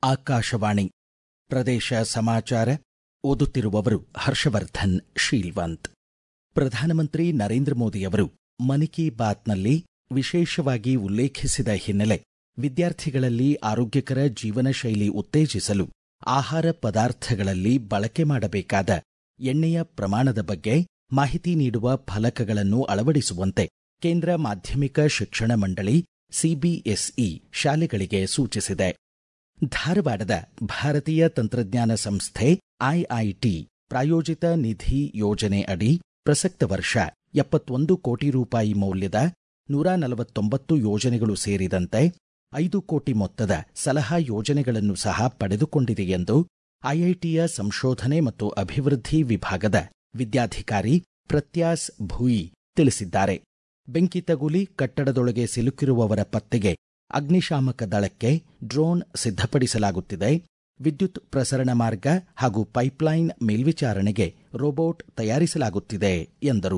ಆಕಾಶವಾಣಿ ಪ್ರದೇಶ ಸಮಾಚಾರ ಓದುತ್ತಿರುವವರು ಹರ್ಷವರ್ಧನ್ ಶೀಲ್ವಂತ್ ಪ್ರಧಾನಮಂತ್ರಿ ನರೇಂದ್ರ ಮೋದಿಯವರು ಮನ್ ಕಿ ಬಾತ್ನಲ್ಲಿ ವಿಶೇಷವಾಗಿ ಉಲ್ಲೇಖಿಸಿದ ಹಿನ್ನೆಲೆ ವಿದ್ಯಾರ್ಥಿಗಳಲ್ಲಿ ಆರೋಗ್ಯಕರ ಜೀವನ ಶೈಲಿ ಉತ್ತೇಜಿಸಲು ಆಹಾರ ಪದಾರ್ಥಗಳಲ್ಲಿ ಬಳಕೆ ಮಾಡಬೇಕಾದ ಎಣ್ಣೆಯ ಪ್ರಮಾಣದ ಬಗ್ಗೆ ಮಾಹಿತಿ ನೀಡುವ ಫಲಕಗಳನ್ನು ಅಳವಡಿಸುವಂತೆ ಕೇಂದ್ರ ಮಾಧ್ಯಮಿಕ ಶಿಕ್ಷಣ ಮಂಡಳಿ ಸಿಬಿಎಸ್ಇ ಶಾಲೆಗಳಿಗೆ ಸೂಚಿಸಿದೆ ಧಾರವಾಡದ ಭಾರತೀಯ ತಂತ್ರಜ್ಞಾನ ಸಂಸ್ಥೆ ಐಐಟಿ ಪ್ರಾಯೋಜಿತ ನಿಧಿ ಯೋಜನೆ ಅಡಿ ಪ್ರಸಕ್ತ ವರ್ಷ ಎಪ್ಪತ್ತೊಂದು ಕೋಟಿ ರೂಪಾಯಿ ಮೌಲ್ಯದ ನೂರ ನಲವತ್ತೊಂಬತ್ತು ಯೋಜನೆಗಳು ಸೇರಿದಂತೆ ಐದು ಕೋಟಿ ಮೊತ್ತದ ಸಲಹಾ ಯೋಜನೆಗಳನ್ನು ಸಹ ಪಡೆದುಕೊಂಡಿದೆ ಎಂದು ಐಐಟಿಯ ಸಂಶೋಧನೆ ಮತ್ತು ಅಭಿವೃದ್ಧಿ ವಿಭಾಗದ ವಿದ್ಯಾಧಿಕಾರಿ ಪ್ರತ್ಯಾಸ್ ಭೂಯಿ ತಿಳಿಸಿದ್ದಾರೆ ಬೆಂಕಿ ತಗುಲಿ ಕಟ್ಟಡದೊಳಗೆ ಸಿಲುಕಿರುವವರ ಪತ್ತೆಗೆ ಅಗ್ನಿಶಾಮಕ ದಳಕ್ಕೆ ಡ್ರೋನ್ ಸಿದ್ಧಪಡಿಸಲಾಗುತ್ತಿದೆ ವಿದ್ಯುತ್ ಪ್ರಸರಣ ಮಾರ್ಗ ಹಾಗೂ ಪೈಪ್ಲೈನ್ ಮೇಲ್ವಿಚಾರಣೆಗೆ ರೋಬೋಟ್ ತಯಾರಿಸಲಾಗುತ್ತಿದೆ ಎಂದರು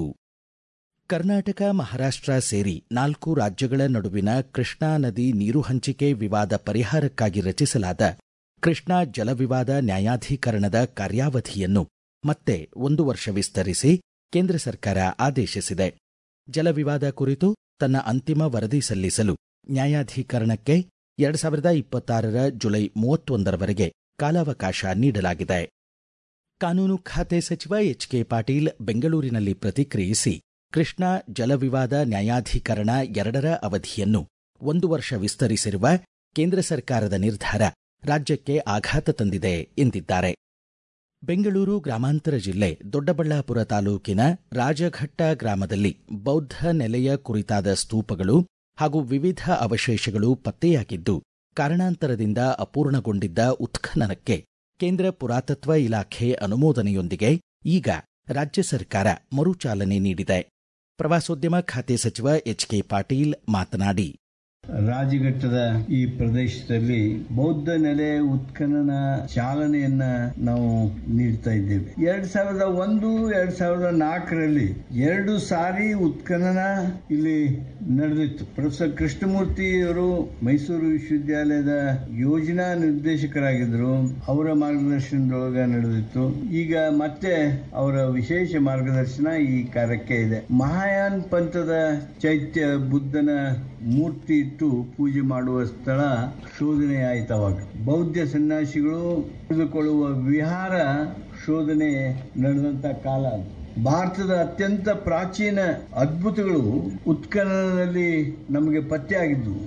ಕರ್ನಾಟಕ ಮಹಾರಾಷ್ಟ್ರ ಸೇರಿ ನಾಲ್ಕು ರಾಜ್ಯಗಳ ನಡುವಿನ ಕೃಷ್ಣಾ ನದಿ ನೀರು ಹಂಚಿಕೆ ವಿವಾದ ಪರಿಹಾರಕ್ಕಾಗಿ ರಚಿಸಲಾದ ಕೃಷ್ಣಾ ಜಲವಿವಾದ ನ್ಯಾಯಾಧೀಕರಣದ ಕಾರ್ಯಾವಧಿಯನ್ನು ಮತ್ತೆ ಒಂದು ವರ್ಷ ವಿಸ್ತರಿಸಿ ಕೇಂದ್ರ ಸರ್ಕಾರ ಆದೇಶಿಸಿದೆ ಜಲವಿವಾದ ಕುರಿತು ತನ್ನ ಅಂತಿಮ ವರದಿ ಸಲ್ಲಿಸಲು ನ್ಯಾಯಾಧೀಕರಣಕ್ಕೆ ಎರಡು ಸಾವಿರದ ಇಪ್ಪತ್ತಾರರ ಜುಲೈ ಮೂವತ್ತೊಂದರವರೆಗೆ ಕಾಲಾವಕಾಶ ನೀಡಲಾಗಿದೆ ಕಾನೂನು ಖಾತೆ ಸಚಿವ ಎಚ್ ಕೆ ಪಾಟೀಲ್ ಬೆಂಗಳೂರಿನಲ್ಲಿ ಪ್ರತಿಕ್ರಿಯಿಸಿ ಕೃಷ್ಣಾ ಜಲವಿವಾದ ನ್ಯಾಯಾಧೀಕರಣ ಎರಡರ ಅವಧಿಯನ್ನು ಒಂದು ವರ್ಷ ವಿಸ್ತರಿಸಿರುವ ಕೇಂದ್ರ ಸರ್ಕಾರದ ನಿರ್ಧಾರ ರಾಜ್ಯಕ್ಕೆ ಆಘಾತ ತಂದಿದೆ ಎಂದಿದ್ದಾರೆ ಬೆಂಗಳೂರು ಗ್ರಾಮಾಂತರ ಜಿಲ್ಲೆ ದೊಡ್ಡಬಳ್ಳಾಪುರ ತಾಲೂಕಿನ ರಾಜಘಟ್ಟ ಗ್ರಾಮದಲ್ಲಿ ಬೌದ್ಧ ನೆಲೆಯ ಕುರಿತಾದ ಸ್ತೂಪಗಳು ಹಾಗೂ ವಿವಿಧ ಅವಶೇಷಗಳು ಪತ್ತೆಯಾಗಿದ್ದು ಕಾರಣಾಂತರದಿಂದ ಅಪೂರ್ಣಗೊಂಡಿದ್ದ ಉತ್ಖನನಕ್ಕೆ ಕೇಂದ್ರ ಪುರಾತತ್ವ ಇಲಾಖೆ ಅನುಮೋದನೆಯೊಂದಿಗೆ ಈಗ ರಾಜ್ಯ ಸರ್ಕಾರ ಮರುಚಾಲನೆ ನೀಡಿದೆ ಪ್ರವಾಸೋದ್ಯಮ ಖಾತೆ ಸಚಿವ ಎಚ್ ಕೆ ಪಾಟೀಲ್ ಮಾತನಾಡಿ ರಾಜಘಟ್ಟದ ಈ ಪ್ರದೇಶದಲ್ಲಿ ಬೌದ್ಧ ನೆಲೆ ಉತ್ಖನನ ಚಾಲನೆಯನ್ನ ನಾವು ನೀಡ್ತಾ ಇದ್ದೇವೆ ಎರಡ್ ಸಾವಿರದ ಒಂದು ಎರಡ್ ಸಾವಿರದ ನಾಲ್ಕರಲ್ಲಿ ಎರಡು ಸಾರಿ ಉತ್ಖನನ ಇಲ್ಲಿ ನಡೆದಿತ್ತು ಪ್ರೊಫೆಸರ್ ಕೃಷ್ಣಮೂರ್ತಿ ಅವರು ಮೈಸೂರು ವಿಶ್ವವಿದ್ಯಾಲಯದ ಯೋಜನಾ ನಿರ್ದೇಶಕರಾಗಿದ್ದರು ಅವರ ಮಾರ್ಗದರ್ಶನದೊಳಗ ನಡೆದಿತ್ತು ಈಗ ಮತ್ತೆ ಅವರ ವಿಶೇಷ ಮಾರ್ಗದರ್ಶನ ಈ ಕಾರ್ಯಕ್ಕೆ ಇದೆ ಮಹಾಯಾನ್ ಪಂಥದ ಚೈತ್ಯ ಬುದ್ಧನ ಮೂರ್ತಿ ಇಟ್ಟು ಪೂಜೆ ಮಾಡುವ ಸ್ಥಳ ಶೋಧನೆ ಆಯ್ತವಾಗ ಬೌದ್ಧ ಸನ್ಯಾಸಿಗಳು ತಿಳಿದುಕೊಳ್ಳುವ ವಿಹಾರ ಶೋಧನೆ ನಡೆದಂತ ಕಾಲ ಅದು ಭಾರತದ ಅತ್ಯಂತ ಪ್ರಾಚೀನ ಅದ್ಭುತಗಳು ಉತ್ಖನನದಲ್ಲಿ ನಮಗೆ ಪತ್ತೆಯಾಗಿದ್ದವು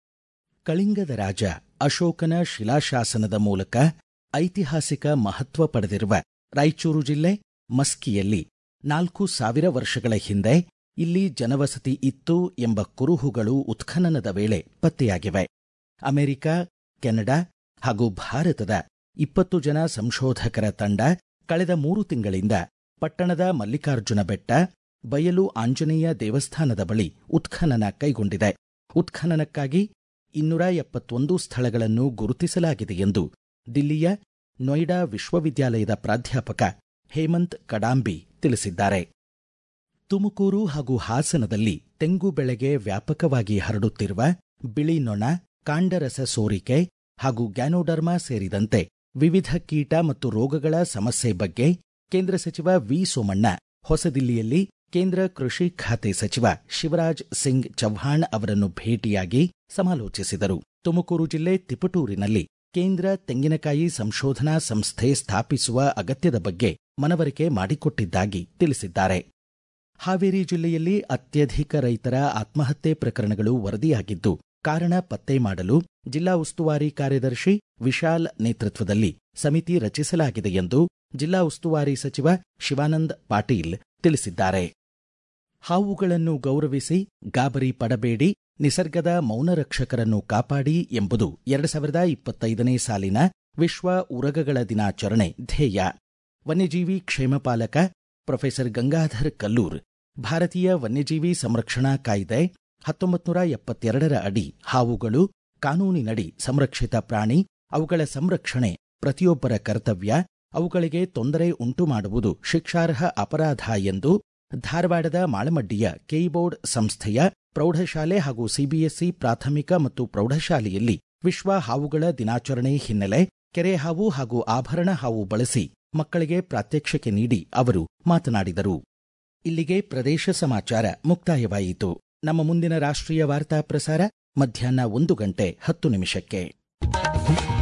ಕಳಿಂಗದ ರಾಜ ಅಶೋಕನ ಶಿಲಾಶಾಸನದ ಮೂಲಕ ಐತಿಹಾಸಿಕ ಮಹತ್ವ ಪಡೆದಿರುವ ರಾಯಚೂರು ಜಿಲ್ಲೆ ಮಸ್ಕಿಯಲ್ಲಿ ನಾಲ್ಕು ಸಾವಿರ ವರ್ಷಗಳ ಹಿಂದೆ ಇಲ್ಲಿ ಜನವಸತಿ ಇತ್ತು ಎಂಬ ಕುರುಹುಗಳು ಉತ್ಖನನದ ವೇಳೆ ಪತ್ತೆಯಾಗಿವೆ ಅಮೆರಿಕ ಕೆನಡಾ ಹಾಗೂ ಭಾರತದ ಇಪ್ಪತ್ತು ಜನ ಸಂಶೋಧಕರ ತಂಡ ಕಳೆದ ಮೂರು ತಿಂಗಳಿಂದ ಪಟ್ಟಣದ ಮಲ್ಲಿಕಾರ್ಜುನ ಬೆಟ್ಟ ಬಯಲು ಆಂಜನೇಯ ದೇವಸ್ಥಾನದ ಬಳಿ ಉತ್ಖನನ ಕೈಗೊಂಡಿದೆ ಉತ್ಖನನಕ್ಕಾಗಿ ಇನ್ನೂರ ಎಪ್ಪತ್ತೊಂದು ಸ್ಥಳಗಳನ್ನು ಗುರುತಿಸಲಾಗಿದೆ ಎಂದು ದಿಲ್ಲಿಯ ನೋಯ್ಡಾ ವಿಶ್ವವಿದ್ಯಾಲಯದ ಪ್ರಾಧ್ಯಾಪಕ ಹೇಮಂತ್ ಕಡಾಂಬಿ ತಿಳಿಸಿದ್ದಾರೆ ತುಮಕೂರು ಹಾಗೂ ಹಾಸನದಲ್ಲಿ ತೆಂಗು ಬೆಳೆಗೆ ವ್ಯಾಪಕವಾಗಿ ಹರಡುತ್ತಿರುವ ಬಿಳಿ ನೊಣ ಕಾಂಡರಸ ಸೋರಿಕೆ ಹಾಗೂ ಗ್ಯಾನೋಡರ್ಮಾ ಸೇರಿದಂತೆ ವಿವಿಧ ಕೀಟ ಮತ್ತು ರೋಗಗಳ ಸಮಸ್ಯೆ ಬಗ್ಗೆ ಕೇಂದ್ರ ಸಚಿವ ವಿ ಸೋಮಣ್ಣ ಹೊಸದಿಲ್ಲಿಯಲ್ಲಿ ಕೇಂದ್ರ ಕೃಷಿ ಖಾತೆ ಸಚಿವ ಶಿವರಾಜ್ ಸಿಂಗ್ ಚೌಹಾಣ್ ಅವರನ್ನು ಭೇಟಿಯಾಗಿ ಸಮಾಲೋಚಿಸಿದರು ತುಮಕೂರು ಜಿಲ್ಲೆ ತಿಪಟೂರಿನಲ್ಲಿ ಕೇಂದ್ರ ತೆಂಗಿನಕಾಯಿ ಸಂಶೋಧನಾ ಸಂಸ್ಥೆ ಸ್ಥಾಪಿಸುವ ಅಗತ್ಯದ ಬಗ್ಗೆ ಮನವರಿಕೆ ಮಾಡಿಕೊಟ್ಟಿದ್ದಾಗಿ ತಿಳಿಸಿದ್ದಾರೆ ಹಾವೇರಿ ಜಿಲ್ಲೆಯಲ್ಲಿ ಅತ್ಯಧಿಕ ರೈತರ ಆತ್ಮಹತ್ಯೆ ಪ್ರಕರಣಗಳು ವರದಿಯಾಗಿದ್ದು ಕಾರಣ ಪತ್ತೆ ಮಾಡಲು ಜಿಲ್ಲಾ ಉಸ್ತುವಾರಿ ಕಾರ್ಯದರ್ಶಿ ವಿಶಾಲ್ ನೇತೃತ್ವದಲ್ಲಿ ಸಮಿತಿ ರಚಿಸಲಾಗಿದೆ ಎಂದು ಜಿಲ್ಲಾ ಉಸ್ತುವಾರಿ ಸಚಿವ ಶಿವಾನಂದ್ ಪಾಟೀಲ್ ತಿಳಿಸಿದ್ದಾರೆ ಹಾವುಗಳನ್ನು ಗೌರವಿಸಿ ಗಾಬರಿ ಪಡಬೇಡಿ ನಿಸರ್ಗದ ಮೌನ ರಕ್ಷಕರನ್ನು ಕಾಪಾಡಿ ಎಂಬುದು ಎರಡು ಸಾವಿರದ ಇಪ್ಪತ್ತೈದನೇ ಸಾಲಿನ ವಿಶ್ವ ಉರಗಗಳ ದಿನಾಚರಣೆ ಧ್ಯೇಯ ವನ್ಯಜೀವಿ ಕ್ಷೇಮಪಾಲಕ ಪ್ರೊಫೆಸರ್ ಗಂಗಾಧರ್ ಕಲ್ಲೂರ್ ಭಾರತೀಯ ವನ್ಯಜೀವಿ ಸಂರಕ್ಷಣಾ ಕಾಯ್ದೆ ಹತ್ತೊಂಬತ್ತು ನೂರ ಎಪ್ಪತ್ತೆರಡರ ಅಡಿ ಹಾವುಗಳು ಕಾನೂನಿನಡಿ ಸಂರಕ್ಷಿತ ಪ್ರಾಣಿ ಅವುಗಳ ಸಂರಕ್ಷಣೆ ಪ್ರತಿಯೊಬ್ಬರ ಕರ್ತವ್ಯ ಅವುಗಳಿಗೆ ತೊಂದರೆ ಉಂಟು ಮಾಡುವುದು ಶಿಕ್ಷಾರ್ಹ ಅಪರಾಧ ಎಂದು ಧಾರವಾಡದ ಮಾಳಮಡ್ಡಿಯ ಕೇಬೋರ್ಡ್ ಸಂಸ್ಥೆಯ ಪ್ರೌಢಶಾಲೆ ಹಾಗೂ ಸಿಬಿಎಸ್ಇ ಪ್ರಾಥಮಿಕ ಮತ್ತು ಪ್ರೌಢಶಾಲೆಯಲ್ಲಿ ವಿಶ್ವ ಹಾವುಗಳ ದಿನಾಚರಣೆ ಹಿನ್ನೆಲೆ ಕೆರೆ ಹಾವು ಹಾಗೂ ಆಭರಣ ಹಾವು ಬಳಸಿ ಮಕ್ಕಳಿಗೆ ಪ್ರಾತ್ಯಕ್ಷಿಕೆ ನೀಡಿ ಅವರು ಮಾತನಾಡಿದರು ಇಲ್ಲಿಗೆ ಪ್ರದೇಶ ಸಮಾಚಾರ ಮುಕ್ತಾಯವಾಯಿತು ನಮ್ಮ ಮುಂದಿನ ರಾಷ್ಟ್ರೀಯ ವಾರ್ತಾ ಪ್ರಸಾರ ಮಧ್ಯಾಹ್ನ ಒಂದು ಗಂಟೆ ಹತ್ತು ನಿಮಿಷಕ್ಕೆ